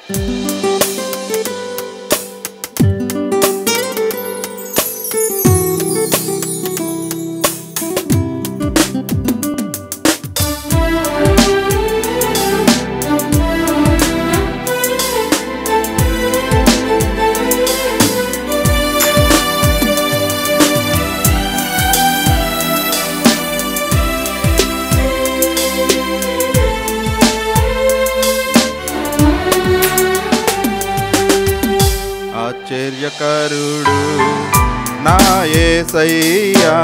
ఆశ్చర్యకరుడు నా యేసయ్యా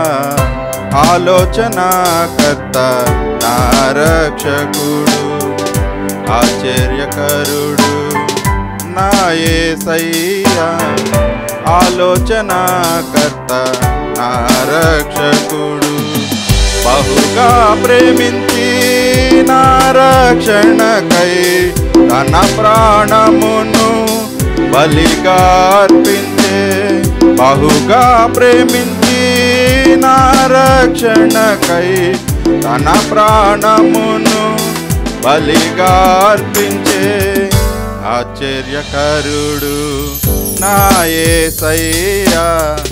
ఆలోచనాకర్త నా రక్షకుడు ఆశ్చర్యకరుడు నా యేసయ్యా ఆలోచనాకర్త నా రక్షకుడు బహుగా ప్రేమించి నా రక్షణకై తన ప్రాణమును బలిగా అర్పించే బహుగా ప్రేమించి నా రక్షణకై తన ప్రాణమును బలిగా అర్పించే ఆశ్చర్యకరుడు నా యేసయ్యా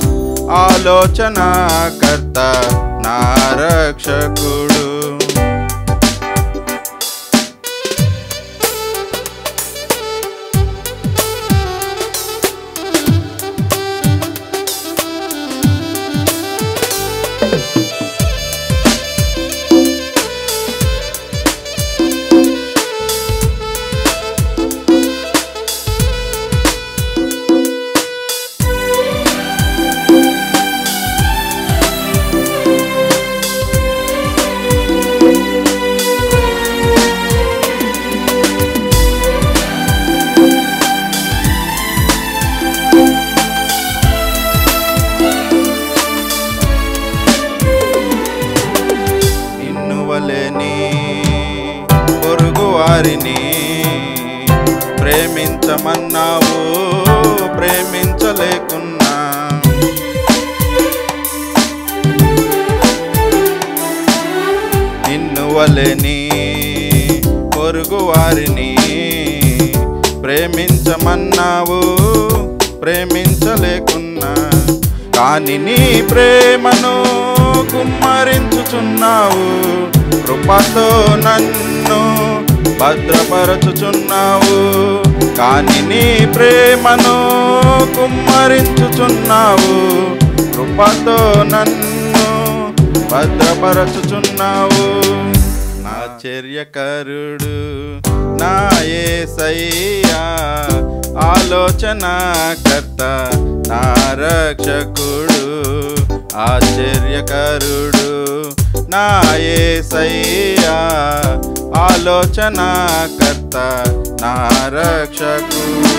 ఆలోచనాకర్త నా రక్షకుడు నిన్ను వలెని పొరుగు వారిని ప్రేమించమన్నావు ప్రేమించలేకున్నా నిన్ను వలెని పొరుగు వారిని ప్రేమించమన్నావు ప్రేమించలేకున్నా కాని నీ ప్రేమను కుమ్మరించుచున్నావు కృపతో నన్ను భద్రపరచుచున్నావు కాని నీ ప్రేమను కుమ్మరించుచున్నావు కృపతో నన్ను భద్రపరచుచున్నావు ఆశ్చర్యకరుడు నా యేసయ్యా ఆలోచనాకర్త నా రక్షకుడు ఆశ్చర్యకరుడు నా యేసయ్యా ఆలోచనాకర్త నా రక్షకుడు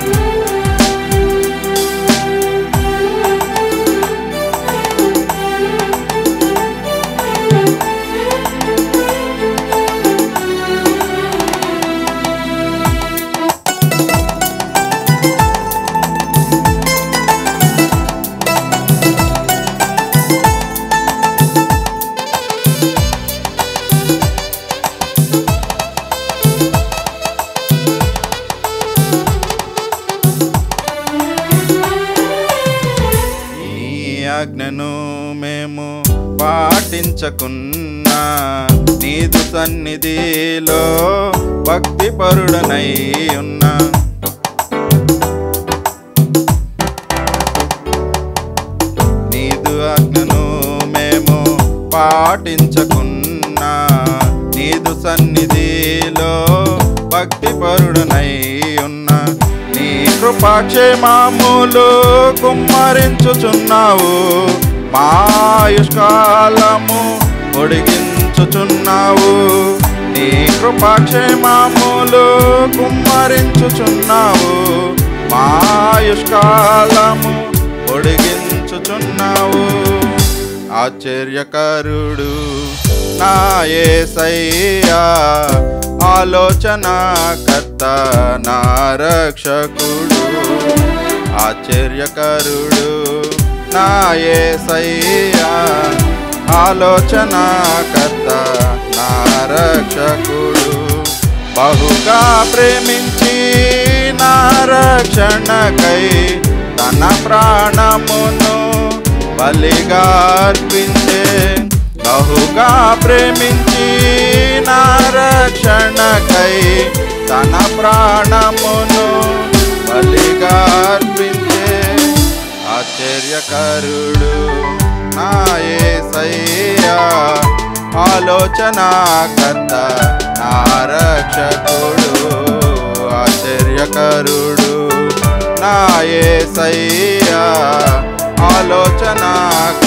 నీ ఆజ్ఞను మేము పాటించకున్నా నీదు సన్నిధిలో భక్తి పరుడనై ఉన్నా నీదు ఆజ్ఞను మేము పాటించకున్నా నీదు సన్నిధిలో భక్తి పరుడనై ఉన్నా నీ కృపాక్షేమాములు కుమ్మరించుచున్నావు మాయుష్కాలము పొడిగించుచున్నావు నీ కృపాక్షేమాములు కుమ్మరించుచున్నావు మాయుష్కాలము పొడిగించుచున్నావు ఆశ్చర్యకరుడు నా యేసయ్యా ఆలోచనాకర్త నా రక్షకుడు ఆశ్చర్యకరుడు నా యేసయ్యా ఆలోచనాకర్త నా రక్షకుడు బహుగా ప్రేమించి రక్షణకై తన ప్రాణమును బలిగా అర్పించే బహుగా ప్రేమించి నా రక్షణకై తన ప్రాణమును బలిగా అర్పించే ఆశ్చర్యకరుడు నా యేసయ్యా ఆలోచనాకర్త నా రక్షకుడు ఆశ్చర్యకరుడు నా యేసయ్యా ఆలోచనాకర్త